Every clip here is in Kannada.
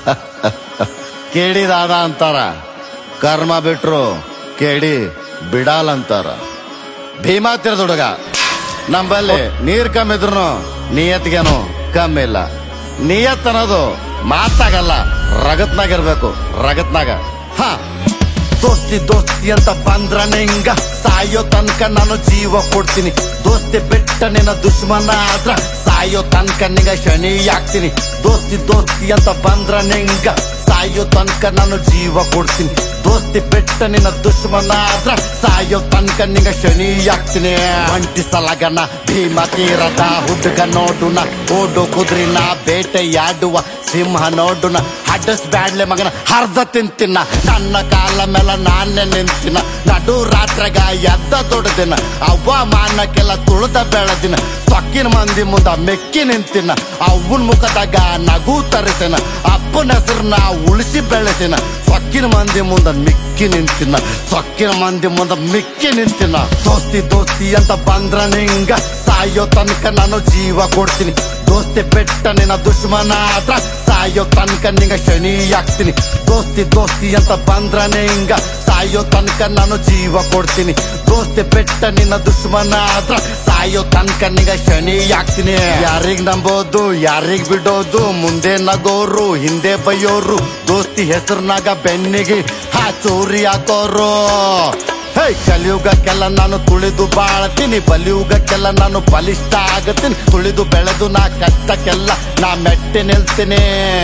ಕೇಳಿದಾದ ಅಂತಾರ ಕರ್ಮ ಬಿಟ್ರು ಕೇಳಿ ಬಿಡಾಲ್ ಅಂತಾರ ಭೀಮಾ ತಿರ್ದ ಹುಡುಗ ನಂಬಲ್ಲಿ ನೀರ್ ಕಮ್ಮಿ ಇದ್ರು ನಿಯತ್ಗೇನು ಕಮ್ಮಿ ಇಲ್ಲ ನಿಯತ್ ಅನ್ನೋದು ಮಾತಾಗಲ್ಲ ರಗತ್ನಾಗಿರ್ಬೇಕು ರಗತ್ನಾಗ ಹ ದೋಸ್ತಿ ದೋಸ್ತಿ ಅಂತ ಬಂದ್ರ ನಿಂಗ ಸಾಯೋ ತನಕ ನಾನು ಜೀವ ಕೊಡ್ತೀನಿ ದೋಸ್ತಿ ಬಿಟ್ಟ ನಿನ್ನ ದುಶ್ಮನ ಆದ್ರ ಸಾಯೋ ತನಕ ನಿಂಗ ಶನಿ ಆಗ್ತೀನಿ ದೋಸ್ತಿ ದೋಸ್ತಿ ಅಂತ ಬಂದ್ರ ನಿಂಗ ಸಾಯೋ ತನಕ ನಾನು ಜೀವ ಕೊಡ್ತೀನಿ ದೋಸ್ತಿ ಬಿಟ್ಟ ನಿನ್ನ ದುಶ್ಮನ ಆದ್ರ ಸಾಯೋ ತನಕ ನಿಂಗ ಶನಿ ಆಗ್ತೀನಿ ಒಂಟಿ ಸಲಗನ ಭೀಮ ತೀರದ ಹುಡುಗ ನೋಡುನ ಓಡು ಕುದ್ರಿನ ಬೇಟೆಯಾಡುವ ಸಿಂಹ ನೋಡುನ ಹಡ್ಡಸ್ ಬ್ಯಾಡ್ಲೆ ಮಗನ ಹರ್ದ ತಿಂತಿನ ನನ್ನ ಕಾಲ ಮೇಲೆ ನಾನೇ ನಿಂತಿನ ನಡು ರಾತ್ರಿಗ ಎದ್ದ ದೊಡ್ಡದಿನ ಅವಮಾನಕ್ಕೆಲ್ಲ ತುಳಿದ ಬೆಳೆದಿನ ಸೊಕ್ಕಿನ ಮಂದಿ ಮುಂದ ಮೆಕ್ಕಿ ನಿಂತಿನ ಅವನ್ ಮುಖದಾಗ ನಗು ತರಿಸಿನ ಅಪ್ಪನ ಹೆಸರನ್ನ ಉಳಿಸಿ ಬೆಳೆಸಿನ ಸೊಕ್ಕಿನ ಮಂದಿ ಮುಂದ ಮಿಕ್ಕಿ ನಿಂತಿನ ಸೊಕ್ಕಿನ ಮಂದಿ ಮುಂದ ಮಿಕ್ಕಿ ನಿಂತಿನ ದೋಸ್ತಿ ದೋಸ್ತಿ ಅಂತ ಬಂದ್ರ ನಿಂಗ ಸಾಯೋ ತನಕ ನಾನು ಜೀವ ಕೊಡ್ತೀನಿ ದೋಸ್ತಿ ಬೆಟ್ಟ ನಿನ್ನ ದುಶ್ಮನ ಆದ್ರ ಸಾಯೋ ತನಕ ನಿಂಗ ಶನಿ ಆಗ್ತೀನಿ ದೋಸ್ತಿ ದೋಸ್ತಿ ಅಂತ ಬಂದ್ರ ನಿಂಗ ಸಾಯೋ ತನಕ ನಾನು ಜೀವ ಕೊಡ್ತೀನಿ ದೋಸ್ತಿ ಬೆಟ್ಟ ನಿನ್ನ ದುಶ್ಮನ ಆದ್ರ ಸಾಯೋ ತನಕ ನಿಂಗ ಶನಿ ಆಗ್ತೀನಿ ಯಾರಿಗ್ ನಂಬೋದು ಯಾರಿಗ್ ಬಿಡೋದು ಮುಂದೆ ನಗೋರು ಹಿಂದೆ ಬೈಯೋರು ದೋಸ್ತಿ ಹೆಸರ್ನಾಗ ಬೆನ್ನಿಗೆ ಹಾ ಚೂರಿ ಹಾಕೋರು ಹೇ ಕಲಿಯುಗಕ್ಕೆಲ್ಲ ನಾನು ತುಳಿದು ಬಾಳ್ತೀನಿ ಬಲಿಯುಗಕ್ಕೆಲ್ಲ ನಾನು ಬಲಿಷ್ಠ ಆಗತ್ತೀನಿ ತುಳಿದು ಬೆಳೆದು ನಾ ಕಷ್ಟಕ್ಕೆಲ್ಲ ನಾ ಮೆಟ್ಟಿ ನಿಲ್ತೀನಿ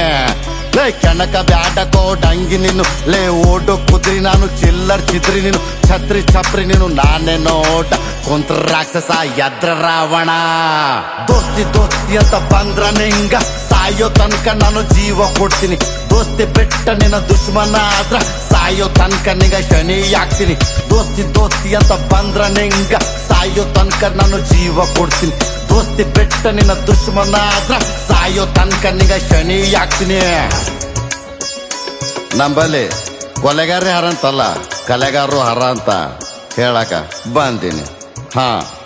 ಲೇ ಕೆಣಕ ಬ್ಯಾಡ ಕೋಡಂಗಿ ನೀನು ಲೇ ಓಡು ಕುದ್ರಿ ನಾನು ಚಿಲ್ಲರ್ ಚಿದ್ರಿ ನೀನು ಛತ್ರಿ ಛಪ್ರಿ ನೀನು ನಾನೇ ನೋಟ ಕುಂತ್ರ ರಾಕ್ಷಸ ಎದ್ರ ರಾವಣ ದೋಸ್ತಿ ದೋಸ್ತಿ ಅಂತ ಬಂದ್ರ ನಿಂಗ ಸಾಯೋ ತನಕ ನಾನು ಜೀವ ಕೊಡ್ತೀನಿ ದೋಸ್ತಿ ಬಿಟ್ಟ ನಿನ್ನ ದುಶ್ಮನ ಆದ್ರ ಸಾಯೋ ತನಕ ನಿಂಗ ಶನಿ ಆಗ್ತೀನಿ ದೋಸ್ತಿ ದೋಸ್ತಿ ಅಂತ ಬಂದ್ರ ನಿಂಗ ಸಾಯೋ ತನಕ ನಾನು ಜೀವ ಕೊಡ್ತೀನಿ ದೋಸ್ತಿ ಬಿಟ್ಟ ನಿನ್ನ ದುಶ್ಮನ ಆದ್ರ ಸಾಯೋ ತನಕ ನಿಂಗ ಶನಿ ಆಗ್ತೀನಿ ನಂಬಲ್ಲಿ ಕೊಲೆಗಾರೇ ಹರ ಅಂತಲ್ಲ ಕಲೆಗಾರರು ಹರ ಅಂತ ಹೇಳಕ ಬಂದೀನಿ ಹಾ